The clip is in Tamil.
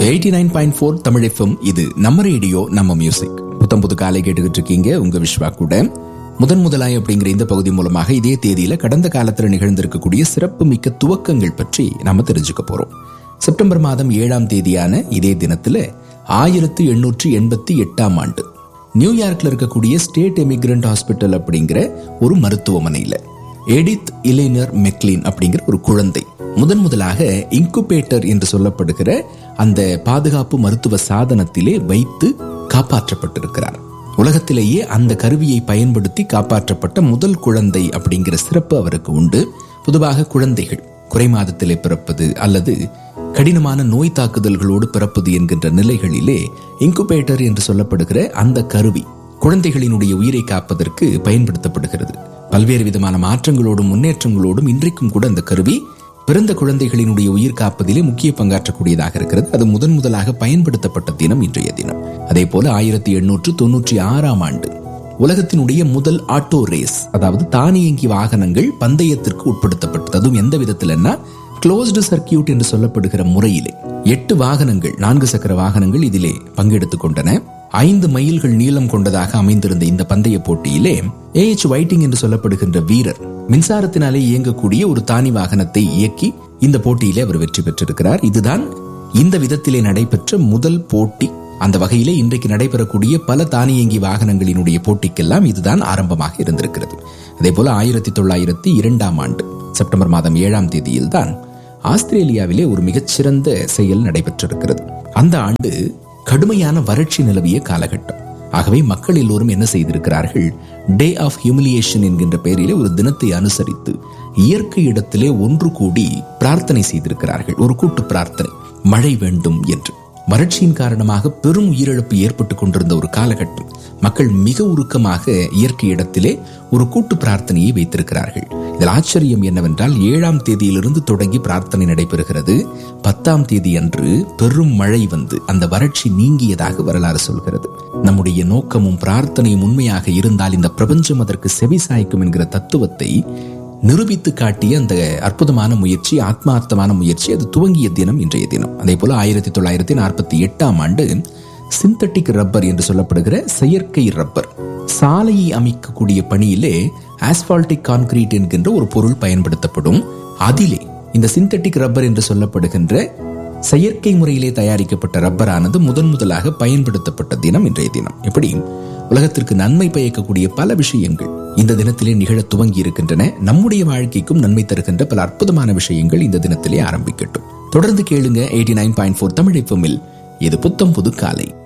eighty nine point four Tamil FM இது நம்ம ரேடியோ நம்ம மியூசிக் புத்தம் புது காலை கேட்டுக்கிட்டு இருக்கீங்க உங்க விஸ்வா கூட முதன் முதலாய் அப்படிங்கிற இந்த பகுதி மூலமாக இதே தேதியில கடந்த காலத்துல நிகழ்ந்திருக்கக்கூடிய சிறப்பு மிக்க துவக்கங்கள் பற்றி நாம தெரிஞ்சுக்க போறோம் செப்டம்பர் மாதம் ஏழாம் தேதியான இதே தினத்துல ஆயிரத்து எண்ணூற்றி எண்பத்தி எட்டாம் ஆண்டு நியூயார்க்ல இருக்கக்கூடிய ஸ்டேட் எமிகிரண்ட் ஹாஸ்பிட்டல் அப்படிங்கிற ஒரு மருத்துவமனையில எடித் இலேனர் மெக்லின் அப்படிங்கிற ஒரு குழந்தை முதன் முதலாக இன்குபேட்டர் என்று சொல்லப்படுகிற அந்த பாதுகாப்பு மருத்துவ சாதனத்திலே வைத்து காப்பாற்றப்பட்டிருக்கிறார் உலகத்திலேயே அந்த கருவியை பயன்படுத்தி காப்பாற்றப்பட்ட முதல் குழந்தை அப்படிங்கிற சிறப்பு அவருக்கு உண்டு பொதுவாக குழந்தைகள் குறை மாதத்திலே பிறப்பது அல்லது கடினமான நோய் தாக்குதல்களோடு பிறப்பது என்கின்ற நிலைகளிலே இன்குபேட்டர் என்று சொல்லப்படுகிற அந்த கருவி குழந்தைகளினுடைய உயிரை காப்பதற்கு பயன்படுத்தப்படுகிறது பல்வேறு விதமான மாற்றங்களோடும் முன்னேற்றங்களோடும் இன்றைக்கும் கூட அந்த கருவி பிறந்த குழந்தைகளினுடைய உயிர் காப்பதிலே முக்கிய பங்காற்றக்கூடியதாக இருக்கிறது அது முதன் முதலாக பயன்படுத்தப்பட்ட தினம் இன்றைய தினம் அதே போல ஆயிரத்தி எண்ணூற்று தொன்னூற்றி ஆறாம் ஆண்டு உலகத்தினுடைய முதல் ஆட்டோ ரேஸ் அதாவது தானியங்கி வாகனங்கள் பந்தயத்திற்கு உட்படுத்தப்பட்டது அதுவும் எந்த விதத்திலன்னா க்ளோஸ்டு சர்க்கியூட் என்று சொல்லப்படுகிற முறையிலே எட்டு வாகனங்கள் நான்கு சக்கர வாகனங்கள் இதிலே பங்கெடுத்துக் கொண்டன ஐந்து மைல்கள் நீளம் கொண்டதாக அமைந்திருந்த இந்த பந்தய போட்டியிலே ஏ எச் வைட்டிங் என்று சொல்லப்படுகின்ற வீரர் மின்சாரத்தினாலே இயங்கக்கூடிய ஒரு தானி வாகனத்தை இயக்கி இந்த போட்டியிலே அவர் வெற்றி பெற்றிருக்கிறார் இதுதான் இந்த விதத்திலே நடைபெற்ற முதல் போட்டி அந்த வகையிலே இன்றைக்கு நடைபெறக்கூடிய பல தானியங்கி வாகனங்களினுடைய போட்டிக்கெல்லாம் இதுதான் ஆரம்பமாக இருந்திருக்கிறது அதே போல ஆயிரத்தி தொள்ளாயிரத்தி இரண்டாம் ஆண்டு செப்டம்பர் மாதம் ஏழாம் தேதியில் தான் ஆஸ்திரேலியாவிலே ஒரு மிகச்சிறந்த செயல் நடைபெற்றிருக்கிறது அந்த ஆண்டு கடுமையான வறட்சி நிலவிய காலகட்டம் ஆகவே மக்கள் எல்லோரும் என்ன செய்திருக்கிறார்கள் டே ஆஃப் ஹியூமிலியேஷன் என்கின்ற பெயரிலே ஒரு தினத்தை அனுசரித்து இயற்கை இடத்திலே ஒன்று கூடி பிரார்த்தனை செய்திருக்கிறார்கள் ஒரு கூட்டு பிரார்த்தனை மழை வேண்டும் என்று வறட்சியின் காரணமாக பெரும் உயிரிழப்பு ஏற்பட்டுக் கொண்டிருந்த ஒரு காலகட்டம் மக்கள் மிக உருக்கமாக இயற்கை இடத்திலே ஒரு கூட்டு பிரார்த்தனையை வைத்திருக்கிறார்கள் இதில் ஆச்சரியம் என்னவென்றால் ஏழாம் தேதியிலிருந்து தொடங்கி பிரார்த்தனை நடைபெறுகிறது பத்தாம் தேதி அன்று பெரும் மழை வந்து அந்த வறட்சி நீங்கியதாக வரலாறு சொல்கிறது நம்முடைய நோக்கமும் பிரார்த்தனையும் உண்மையாக இருந்தால் இந்த பிரபஞ்சம் அதற்கு செவி சாய்க்கும் என்கிற தத்துவத்தை நிரூபித்து காட்டிய அந்த அற்புதமான முயற்சி ஆத்மார்த்தமான முயற்சி அது துவங்கிய தினம் இன்றைய தினம் அதே போல ஆயிரத்தி தொள்ளாயிரத்தி நாற்பத்தி எட்டாம் ஆண்டு சிந்தட்டிக் ரப்பர் என்று சொல்லப்படுகிற செயற்கை ரப்பர் சாலையை அமைக்கக்கூடிய பணியிலே ஆஸ்பால்டிக் கான்கிரீட் என்கின்ற ஒரு பொருள் பயன்படுத்தப்படும் அதிலே இந்த சிந்தட்டிக் ரப்பர் என்று சொல்லப்படுகின்ற செயற்கை முறையிலே தயாரிக்கப்பட்ட ரப்பரானது முதன் முதலாக பயன்படுத்தப்பட்ட தினம் இன்றைய தினம் எப்படி உலகத்திற்கு நன்மை பயக்கக்கூடிய பல விஷயங்கள் இந்த தினத்திலே நிகழ துவங்கி இருக்கின்றன நம்முடைய வாழ்க்கைக்கும் நன்மை தருகின்ற பல அற்புதமான விஷயங்கள் இந்த தினத்திலே ஆரம்பிக்கட்டும் தொடர்ந்து கேளுங்க eighty nine point four Tamil இது புத்தம் புது காலை